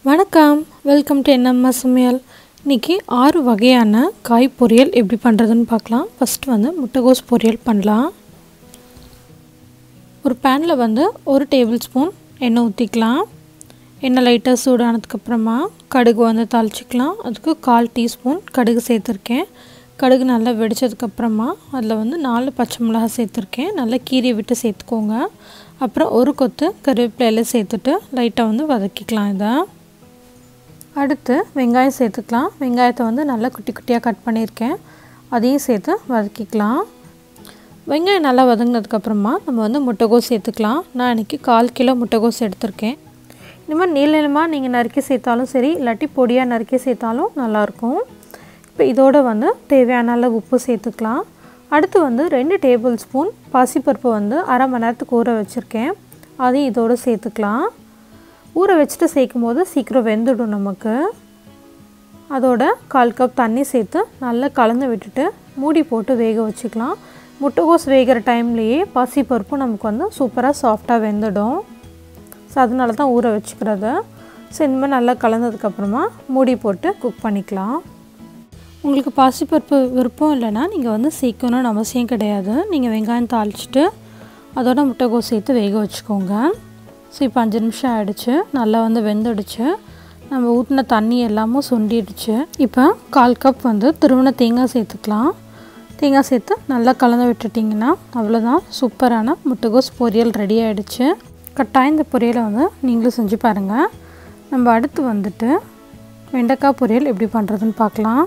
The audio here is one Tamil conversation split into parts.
வணக்கம் வெல்கம் டு என்னம்மா சமையல் இன்றைக்கி ஆறு வகையான காய் பொரியல் எப்படி பண்ணுறதுன்னு பார்க்கலாம் ஃபஸ்ட்டு வந்து முட்டைகோஸ் பொரியல் பண்ணலாம் ஒரு பேனில் வந்து ஒரு டேபிள் ஸ்பூன் எண்ணெய் ஊற்றிக்கலாம் எண்ணெய் லைட்டாக சூடானதுக்கப்புறமா கடுகு வந்து தாளிச்சிக்கலாம் அதுக்கு கால் டீஸ்பூன் கடுகு சேர்த்துருக்கேன் கடுகு நல்லா வெடித்ததுக்கப்புறமா அதில் வந்து நாலு பச்சை மிளகா சேர்த்துருக்கேன் நல்லா கீரி விட்டு சேர்த்துக்கோங்க அப்புறம் ஒரு கொத்து கருவேப்பிலையில் சேர்த்துட்டு லைட்டாக வந்து வதக்கிக்கலாம் இதை அடுத்து வெங்காயம் சேர்த்துக்கலாம் வெங்காயத்தை வந்து நல்லா குட்டி குட்டியாக கட் பண்ணியிருக்கேன் அதையும் சேர்த்து வதக்கிக்கலாம் வெங்காயம் நல்லா வதங்கினதுக்கப்புறமா நம்ம வந்து முட்டைகோஸ் சேர்த்துக்கலாம் நான் இன்றைக்கி கால் கிலோ முட்டைகோஸ் எடுத்திருக்கேன் இந்த மாதிரி நீள நீளமாக நீங்கள் நறுக்கி சேர்த்தாலும் சரி இல்லாட்டி பொடியாக நறுக்கி சேர்த்தாலும் நல்லாயிருக்கும் இப்போ இதோடு வந்து தேவையான அளவு உப்பு சேர்த்துக்கலாம் அடுத்து வந்து ரெண்டு டேபிள் ஸ்பூன் பாசிப்பருப்பு வந்து அரை மணி நேரத்துக்கு ஊற வச்சுருக்கேன் அதையும் இதோடு சேர்த்துக்கலாம் ஊற வச்சுட்டு சேர்க்கும் போது சீக்கிரம் வெந்துடும் நமக்கு அதோட கால் கப் தண்ணி சேர்த்து நல்லா கலந்து விட்டுட்டு மூடி போட்டு வேக வச்சுக்கலாம் முட்டைகோஸ் வேகிற டைம்லேயே பாசிப்பருப்பும் நமக்கு வந்து சூப்பராக சாஃப்டாக வெந்துடும் ஸோ அதனால தான் ஊற வச்சுக்கிறது ஸோ இந்த மாதிரி நல்லா கலந்ததுக்கப்புறமா மூடி போட்டு குக் பண்ணிக்கலாம் உங்களுக்கு பாசிப்பருப்பு விருப்பம் இல்லைன்னா நீங்கள் வந்து சேர்க்கணும்னு அவசியம் கிடையாது நீங்கள் வெங்காயம் தாளிச்சிட்டு அதோட முட்டைகோஸ் சேர்த்து வேக வச்சுக்கோங்க ஸோ இப்போ அஞ்சு நிமிஷம் ஆகிடுச்சு நல்லா வந்து வெந்துடுச்சு நம்ம ஊற்றின தண்ணி எல்லாமும் சுண்டிடுச்சு இப்போ கால் கப் வந்து திருவண்ண தேங்காய் சேர்த்துக்கலாம் தேங்காய் சேர்த்து நல்லா கலந்து விட்டுட்டிங்கன்னா அவ்வளோதான் சூப்பரான முட்டைகோஸ் பொரியல் ரெடி ஆகிடுச்சு கட்டாயம் இந்த பொரியலை வந்து நீங்களும் செஞ்சு பாருங்கள் நம்ம அடுத்து வந்துட்டு வெண்டைக்காய் பொரியல் எப்படி பண்ணுறதுன்னு பார்க்கலாம்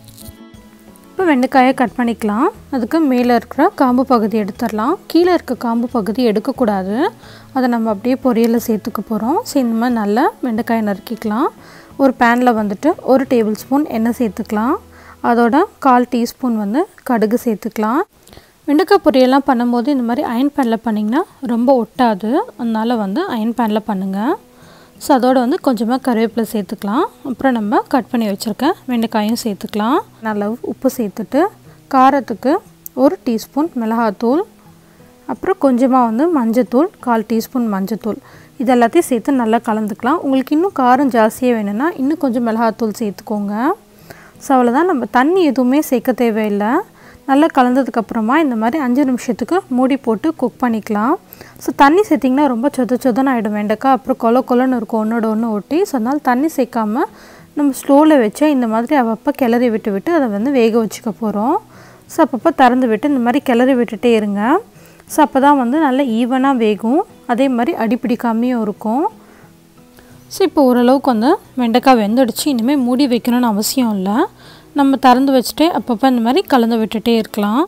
இப்போ வெண்டைக்காயை கட் பண்ணிக்கலாம் அதுக்கு மேலே இருக்கிற காம்பு பகுதி எடுத்துடலாம் கீழே இருக்க காம்பு பகுதி எடுக்கக்கூடாது அதை நம்ம அப்படியே பொரியலில் சேர்த்துக்க போகிறோம் ஸோ இந்த மாதிரி நல்லா வெண்டைக்காயை நறுக்கிக்கலாம் ஒரு பேனில் வந்துட்டு ஒரு டேபிள் ஸ்பூன் எண்ணெய் சேர்த்துக்கலாம் அதோட கால் டீஸ்பூன் வந்து கடுகு சேர்த்துக்கலாம் வெண்டைக்காய் பொரியெல்லாம் பண்ணும்போது இந்த மாதிரி அயன் பேனில் பண்ணிங்கன்னா ரொம்ப ஒட்டாது அதனால் வந்து அயன் பேனில் பண்ணுங்கள் ஸோ அதோடு வந்து கொஞ்சமாக கருவேப்பிலை சேர்த்துக்கலாம் அப்புறம் நம்ம கட் பண்ணி வச்சுருக்க வெண்டைக்காயும் சேர்த்துக்கலாம் நல்லா உப்பு சேர்த்துட்டு காரத்துக்கு ஒரு டீஸ்பூன் மிளகாத்தூள் அப்புறம் கொஞ்சமாக வந்து மஞ்சத்தூள் கால் டீஸ்பூன் மஞ்சத்தூள் இது எல்லாத்தையும் சேர்த்து நல்லா கலந்துக்கலாம் உங்களுக்கு இன்னும் காரம் ஜாஸ்தியாக வேணும்னா இன்னும் கொஞ்சம் மிளகாத்தூள் சேர்த்துக்கோங்க ஸோ அவ்வளோதான் நம்ம தண்ணி எதுவுமே சேர்க்க தேவையில்லை நல்லா கலந்ததுக்கப்புறமா இந்த மாதிரி அஞ்சு நிமிஷத்துக்கு மூடி போட்டு குக் பண்ணிக்கலாம் ஸோ தண்ணி சேர்த்திங்கன்னா ரொம்ப சொத சொதன்னு ஆகிடும் வெண்டைக்காய் அப்புறம் கொல கொலன்னு இருக்கும் ஒன்றோட ஒன்று ஒட்டி ஸோ அதனால் தண்ணி சேர்க்காம நம்ம ஸ்லோவில் வச்சு இந்த மாதிரி அப்பப்போ கிளறி விட்டு விட்டு அதை வந்து வேக வச்சுக்க போகிறோம் ஸோ அப்பப்போ திறந்து விட்டு இந்த மாதிரி கிளறி விட்டுட்டே இருங்க ஸோ அப்போ தான் வந்து நல்லா ஈவனாக வேகும் அதே மாதிரி அடிப்பிடிக்காமையும் இருக்கும் ஸோ இப்போ ஓரளவுக்கு வந்து வெண்டைக்காய் வெந்துடுச்சு இனிமேல் மூடி வைக்கணும்னு அவசியம் இல்லை நம்ம திறந்து வச்சுட்டு அப்பப்போ இந்த மாதிரி கலந்து விட்டுட்டே இருக்கலாம்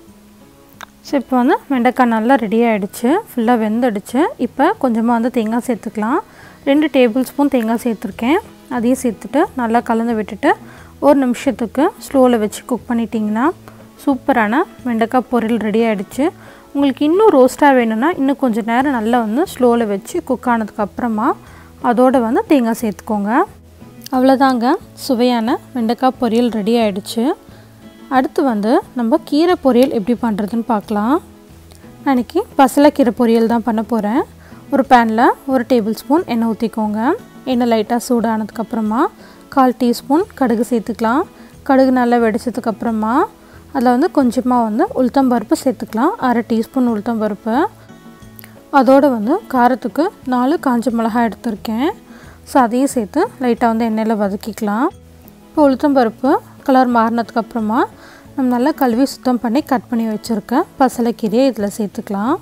ஸோ இப்போ வந்து வெண்டைக்காய் நல்லா ரெடி ஆகிடுச்சு ஃபுல்லாக வெந்துடுச்சு இப்போ கொஞ்சமாக வந்து தேங்காய் சேர்த்துக்கலாம் ரெண்டு டேபிள் ஸ்பூன் தேங்காய் சேர்த்துருக்கேன் அதையும் சேர்த்துட்டு நல்லா கலந்து விட்டுட்டு ஒரு நிமிஷத்துக்கு ஸ்லோவில் வச்சு குக் பண்ணிட்டிங்கன்னா சூப்பரான வெண்டைக்காய் பொரியல் ரெடி ஆகிடுச்சு உங்களுக்கு இன்னும் ரோஸ்ட்டாக வேணும்னா இன்னும் கொஞ்சம் நேரம் நல்லா வந்து ஸ்லோவில் வச்சு குக் ஆனதுக்கப்புறமா அதோடு வந்து தேங்காய் சேர்த்துக்கோங்க அவ்வளோதாங்க சுவையான வெண்டைக்காய் பொரியல் ரெடி ஆகிடுச்சு அடுத்து வந்து நம்ம கீரை பொரியல் எப்படி பண்ணுறதுன்னு பார்க்கலாம் அன்றைக்கி பசலைக்கீரை பொரியல் தான் பண்ண போகிறேன் ஒரு பேனில் ஒரு டேபிள் ஸ்பூன் எண்ணெய் ஊற்றிக்கோங்க எண்ணெய் லைட்டாக சூடானதுக்கப்புறமா கால் டீஸ்பூன் கடுகு சேர்த்துக்கலாம் கடுகு நல்லா வெடிச்சதுக்கப்புறமா அதில் வந்து கொஞ்சமாக வந்து உளுத்தம்பருப்பு சேர்த்துக்கலாம் அரை டீஸ்பூன் உளுத்தம்பருப்பு அதோடு வந்து காரத்துக்கு நாலு காஞ்ச மிளகாய் எடுத்திருக்கேன் ஸோ அதையும் சேர்த்து லைட்டாக வந்து எண்ணெயில் வதக்கிக்கலாம் இப்போ உளுத்தம்பருப்பு கலர் மாறினதுக்கப்புறமா நம்ம நல்லா கழுவி சுத்தம் பண்ணி கட் பண்ணி வச்சுருக்க பசலைக்கீரையை இதில் சேர்த்துக்கலாம்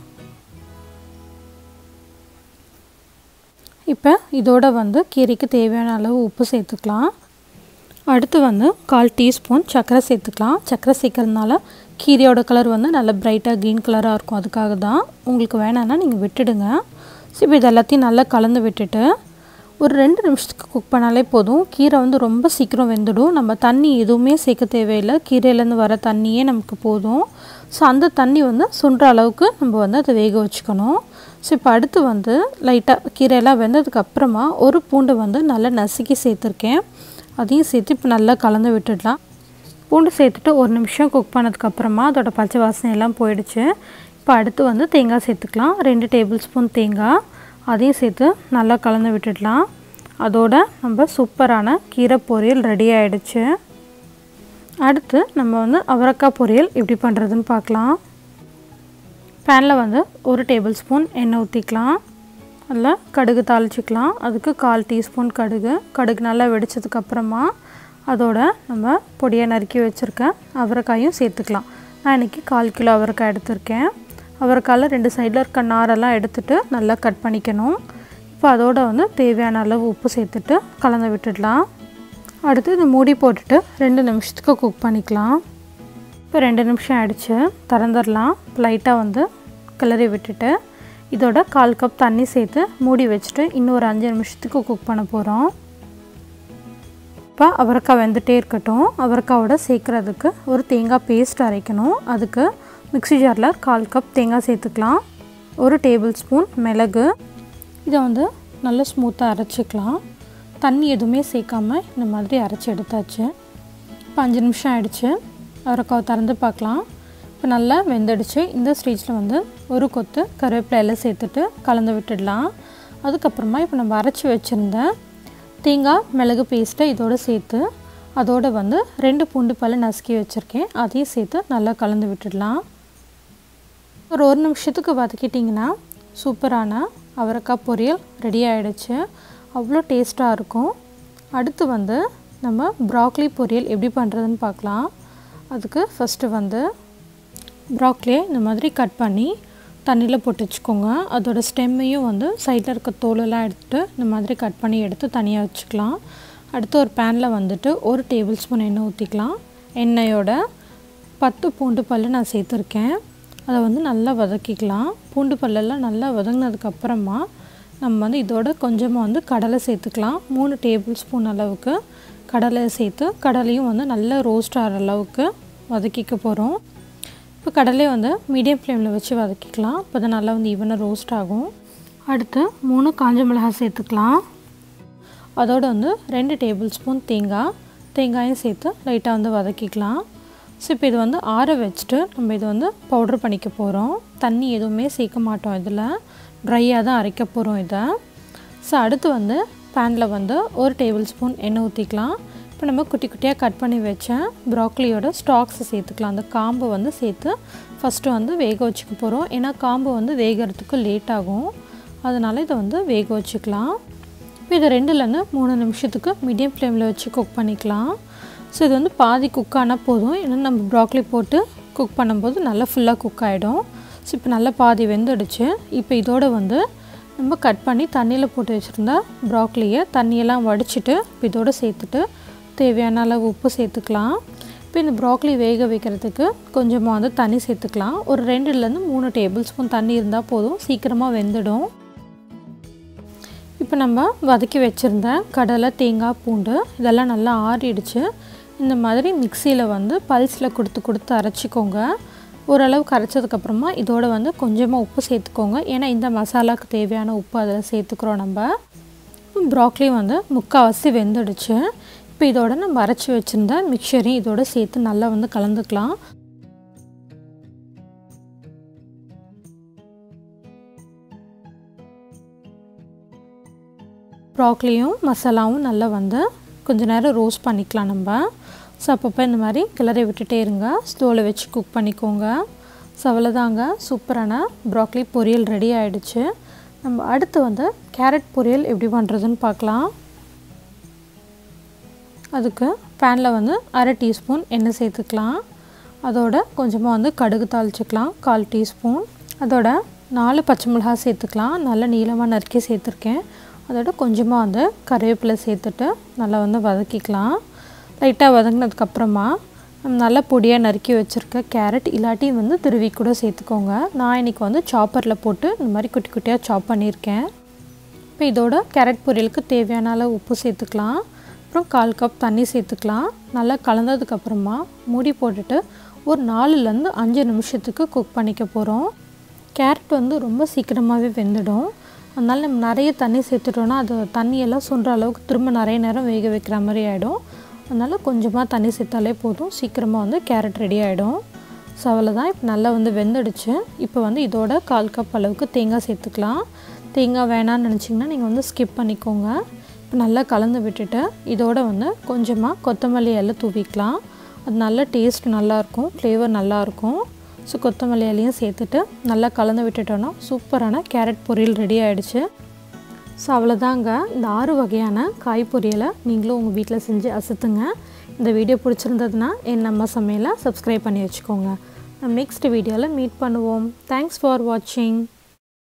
இப்போ இதோட வந்து கீரைக்கு தேவையான அளவு உப்பு சேர்த்துக்கலாம் அடுத்து வந்து கால் டீஸ்பூன் சர்க்கரை சேர்த்துக்கலாம் சர்க்கரை சேர்க்கறதுனால கீரையோட கலர் வந்து நல்லா பிரைட்டாக க்ரீன் கலராக இருக்கும் அதுக்காக தான் உங்களுக்கு வேணான்னா நீங்கள் விட்டுடுங்க ஸோ இப்போ இது எல்லாத்தையும் நல்லா கலந்து விட்டுட்டு ஒரு ரெண்டு நிமிஷத்துக்கு குக் பண்ணாலே போதும் கீரை வந்து ரொம்ப சீக்கிரம் வெந்துடும் நம்ம தண்ணி எதுவுமே சேர்க்க தேவையில்லை கீரையிலேருந்து வர தண்ணியே நமக்கு போதும் ஸோ அந்த தண்ணி வந்து சுண்டுற அளவுக்கு நம்ம வந்து அதை வேக வச்சுக்கணும் ஸோ இப்போ அடுத்து வந்து லைட்டாக கீரையெல்லாம் வெந்ததுக்கு அப்புறமா ஒரு பூண்டை வந்து நல்லா நசுக்கி சேர்த்துருக்கேன் அதையும் சேர்த்து இப்போ நல்லா கலந்து விட்டுடலாம் பூண்டு சேர்த்துட்டு ஒரு நிமிஷம் குக் பண்ணதுக்கப்புறமா அதோட பச்சை வாசனை எல்லாம் போயிடுச்சு இப்போ அடுத்து வந்து தேங்காய் சேர்த்துக்கலாம் ரெண்டு டேபிள் ஸ்பூன் தேங்காய் அதையும் சேர்த்து நல்லா கலந்து விட்டுடலாம் அதோட நம்ம சூப்பரான கீரை பொரியல் ரெடி ஆகிடுச்சு அடுத்து நம்ம வந்து அவரக்காய் பொரியல் எப்படி பண்ணுறதுன்னு பார்க்கலாம் பேனில் வந்து ஒரு டேபிள் ஸ்பூன் எண்ணெய் ஊற்றிக்கலாம் அதில் கடுகு தாளிச்சிக்கலாம் அதுக்கு கால் டீஸ்பூன் கடுகு கடுகு நல்லா வெடித்ததுக்கப்புறமா அதோட நம்ம பொடியை நறுக்கி வச்சுருக்க அவரைக்காயும் சேர்த்துக்கலாம் நான் இன்றைக்கி கால் கிலோ அவரைக்காய் எடுத்திருக்கேன் அவரைக்காயில் ரெண்டு சைடில் இருக்க நாரெல்லாம் எடுத்துகிட்டு நல்லா கட் பண்ணிக்கணும் இப்போ அதோட வந்து தேவையான அளவு உப்பு சேர்த்துட்டு கலந்து விட்டுடலாம் அடுத்து இது மூடி போட்டுட்டு ரெண்டு நிமிஷத்துக்கு குக் பண்ணிக்கலாம் இப்போ ரெண்டு நிமிஷம் ஆயிடுச்சு திறந்துடலாம் லைட்டாக வந்து கிளறி விட்டுட்டு இதோட கால் கப் தண்ணி சேர்த்து மூடி வச்சுட்டு இன்னும் ஒரு அஞ்சு நிமிஷத்துக்கு குக் பண்ண போகிறோம் இப்போ அவரைக்காய் வெந்துட்டே இருக்கட்டும் அவரைக்காவோட சேர்க்குறதுக்கு ஒரு தேங்காய் பேஸ்ட் அரைக்கணும் அதுக்கு மிக்ஸி ஜாரில் கால் கப் தேங்காய் சேர்த்துக்கலாம் ஒரு டேபிள் ஸ்பூன் மிளகு இதை வந்து நல்லா ஸ்மூத்தாக அரைச்சிக்கலாம் தண்ணி எதுவுமே சேர்க்காம இந்த மாதிரி அரைச்சி எடுத்தாச்சு இப்போ அஞ்சு நிமிஷம் ஆயிடுச்சு அவரைக்காவை திறந்து பார்க்கலாம் இப்போ நல்லா வெந்துடுச்சு இந்த ஸ்டேஜில் வந்து ஒரு கொத்து கருவேப்பிலை சேர்த்துட்டு கலந்து விட்டுடலாம் அதுக்கப்புறமா இப்போ நம்ம அரைச்சி வச்சுருந்த தேங்காய் மிளகு பேஸ்ட்டை இதோடு சேர்த்து அதோடு வந்து ரெண்டு பூண்டு பல் நசுக்கி வச்சுருக்கேன் அதையும் சேர்த்து நல்லா கலந்து விட்டுடலாம் ஒரு ஒரு நிமிஷத்துக்கு வதக்கிட்டிங்கன்னா சூப்பரான அவரைக்காய் பொரியல் ரெடி ஆகிடுச்சு அவ்வளோ டேஸ்ட்டாக இருக்கும் அடுத்து வந்து நம்ம ப்ராக்லி பொரியல் எப்படி பண்ணுறதுன்னு பார்க்கலாம் அதுக்கு ஃபஸ்ட்டு வந்து ப்ராக்லியை இந்த மாதிரி கட் பண்ணி தண்ணியில் போட்டு வச்சுக்கோங்க அதோட ஸ்டெம்மையும் வந்து சைடில் இருக்க தோலெல்லாம் எடுத்துகிட்டு இந்த மாதிரி கட் பண்ணி எடுத்து தனியாக வச்சுக்கலாம் அடுத்து ஒரு பேனில் வந்துட்டு ஒரு டேபிள் ஸ்பூன் எண்ணெய் ஊற்றிக்கலாம் எண்ணெயோட பத்து பூண்டு பல் நான் சேர்த்துருக்கேன் அதை வந்து நல்லா வதக்கிக்கலாம் பூண்டு பல்லெல்லாம் நல்லா வதங்கினதுக்கப்புறமா நம்ம வந்து இதோட கொஞ்சமாக வந்து கடலை சேர்த்துக்கலாம் மூணு டேபிள் ஸ்பூன் அளவுக்கு கடலை சேர்த்து கடலையும் வந்து நல்லா ரோஸ்ட் ஆகிற அளவுக்கு வதக்கிக்க போகிறோம் இப்போ கடலையை வந்து மீடியம் ஃப்ளேமில் வச்சு வதக்கிக்கலாம் இப்போ தான் நல்லா வந்து ஈவனாக ரோஸ்ட் ஆகும் அடுத்து மூணு காஞ்ச மிளகாய் சேர்த்துக்கலாம் அதோடு வந்து ரெண்டு டேபிள் ஸ்பூன் தேங்காய் தேங்காயும் சேர்த்து லைட்டாக வந்து வதக்கிக்கலாம் ஸோ இப்போ இது வந்து ஆற வச்சுட்டு நம்ம இது வந்து பவுட்ரு பண்ணிக்க போகிறோம் தண்ணி எதுவுமே சேர்க்க மாட்டோம் இதில் ட்ரையாக தான் அரைக்க போகிறோம் இதை ஸோ அடுத்து வந்து பேனில் வந்து ஒரு டேபிள் ஸ்பூன் எண்ணெய் ஊற்றிக்கலாம் இப்போ நம்ம குட்டி குட்டியாக கட் பண்ணி வச்ச ப்ராக்லியோட ஸ்டாக்ஸை சேர்த்துக்கலாம் அந்த காம்பை வந்து சேர்த்து ஃபஸ்ட்டு வந்து வேக வச்சுக்க போகிறோம் ஏன்னா காம்பு வந்து வேகிறதுக்கு லேட் ஆகும் அதனால் இதை வந்து வேக வச்சுக்கலாம் இப்போ இது ரெண்டுலேருந்து மூணு நிமிஷத்துக்கு மீடியம் ஃப்ளேமில் வச்சு குக் பண்ணிக்கலாம் ஸோ இது வந்து பாதி குக் ஆனால் போதும் ஏன்னா நம்ம ப்ராக்லி போட்டு குக் பண்ணும்போது நல்லா ஃபுல்லாக குக் ஆகிடும் ஸோ இப்போ நல்லா பாதி வெந்துடுச்சு இப்போ இதோட வந்து நம்ம கட் பண்ணி தண்ணியில் போட்டு வச்சுருந்தா ப்ராக்லியை தண்ணியெல்லாம் வடிச்சிட்டு இப்போ இதோடு சேர்த்துட்டு தேவையான அளவு உப்பு சேர்த்துக்கலாம் இப்போ இந்த ப்ராக்லி வேக வைக்கிறதுக்கு கொஞ்சமாக வந்து தண்ணி சேர்த்துக்கலாம் ஒரு ரெண்டுலேருந்து மூணு டேபிள் ஸ்பூன் தண்ணி இருந்தால் போதும் சீக்கிரமாக வெந்துடும் இப்போ நம்ம வதக்கி வச்சுருந்த கடலை தேங்காய் பூண்டு இதெல்லாம் நல்லா ஆறிடுச்சு இந்த மாதிரி மிக்சியில் வந்து பல்ஸில் கொடுத்து கொடுத்து அரைச்சிக்கோங்க ஓரளவுக்கு அரைச்சதுக்கப்புறமா இதோட வந்து கொஞ்சமாக உப்பு சேர்த்துக்கோங்க ஏன்னா இந்த மசாலாவுக்கு தேவையான உப்பு அதில் சேர்த்துக்கிறோம் நம்ம ப்ராக்லி வந்து முக்கால்வாசி வெந்துடுச்சு இப்போ இதோட நம்ம அரைச்சி வச்சுருந்த மிக்சரையும் இதோட சேர்த்து நல்லா வந்து கலந்துக்கலாம் ப்ராக்லியும் மசாலாவும் நல்லா வந்து கொஞ்ச நேரம் ரோஸ்ட் பண்ணிக்கலாம் நம்ம ஸோ அப்பப்போ இந்த மாதிரி கிளறி விட்டுட்டே இருங்க ஸ்டோவில் வச்சு குக் பண்ணிக்கோங்க ஸோ அவ்வளோதாங்க சூப்பரான ப்ராக்லி பொரியல் ரெடி ஆகிடுச்சு நம்ம அடுத்து வந்து கேரட் பொரியல் எப்படி பண்ணுறதுன்னு பார்க்கலாம் அதுக்கு பேனில் வந்து அரை டீஸ்பூன் எண்ணெய் சேர்த்துக்கலாம் அதோட கொஞ்சமாக வந்து கடுகு தாளிச்சிக்கலாம் கால் டீஸ்பூன் அதோட நாலு பச்சை மிளகாய் சேர்த்துக்கலாம் நல்லா நீளமாக நறுக்கி சேர்த்துருக்கேன் அதோட கொஞ்சமாக வந்து கருவேப்பிலை சேர்த்துட்டு நல்லா வந்து வதக்கிக்கலாம் லைட்டாக வதங்கினதுக்கப்புறமா நல்லா பொடியாக நறுக்கி வச்சுருக்க கேரட் இல்லாட்டி வந்து திருவி கூட சேர்த்துக்கோங்க நான் இன்றைக்கி வந்து சாப்பரில் போட்டு இந்த மாதிரி குட்டி குட்டியாக சாப் பண்ணியிருக்கேன் இப்போ இதோட கேரட் பொரியலுக்கு தேவையான அளவு உப்பு சேர்த்துக்கலாம் அப்புறம் கால் கப் தண்ணி சேர்த்துக்கலாம் நல்லா கலந்ததுக்கப்புறமா மூடி போட்டுட்டு ஒரு நாலுலேருந்து அஞ்சு நிமிஷத்துக்கு குக் பண்ணிக்க போகிறோம் கேரட் வந்து ரொம்ப சீக்கிரமாகவே வெந்துடும் அதனால் நம்ம நிறைய தண்ணி சேர்த்துட்டோன்னா அது தண்ணியெல்லாம் சுண்டுற அளவுக்கு திரும்ப நிறைய நேரம் வேக வைக்கிற மாதிரி ஆகிடும் அதனால் கொஞ்சமாக தண்ணி சேர்த்தாலே போதும் சீக்கிரமாக வந்து கேரட் ரெடி ஆகிடும் ஸோ அவ்வளோதான் இப்போ நல்லா வந்து வெந்துடுச்சு இப்போ வந்து இதோட கால் கப் அளவுக்கு தேங்காய் சேர்த்துக்கலாம் தேங்காய் வேணான்னு நினச்சிங்கன்னா நீங்கள் வந்து ஸ்கிப் பண்ணிக்கோங்க இப்போ நல்லா கலந்து விட்டுட்டு இதோட வந்து கொஞ்சமாக கொத்தமல்லி இலை தூவிக்கலாம் அது நல்ல டேஸ்ட் நல்லாயிருக்கும் ஃப்ளேவர் நல்லாயிருக்கும் ஸோ கொத்தமல்லி இலையும் சேர்த்துட்டு நல்லா கலந்து விட்டுட்டோன்னா சூப்பரான கேரட் பொரியல் ரெடி ஆகிடுச்சு ஸோ அவ்வளோதாங்க இந்த ஆறு வகையான காய் பொரியலை நீங்களும் உங்கள் வீட்டில் செஞ்சு அசத்துங்க இந்த வீடியோ பிடிச்சிருந்ததுன்னா என் நம்ம சமையலை சப்ஸ்கிரைப் பண்ணி வச்சுக்கோங்க நம்ம நெக்ஸ்ட் வீடியோவில் மீட் பண்ணுவோம் தேங்க்ஸ் ஃபார் வாட்சிங்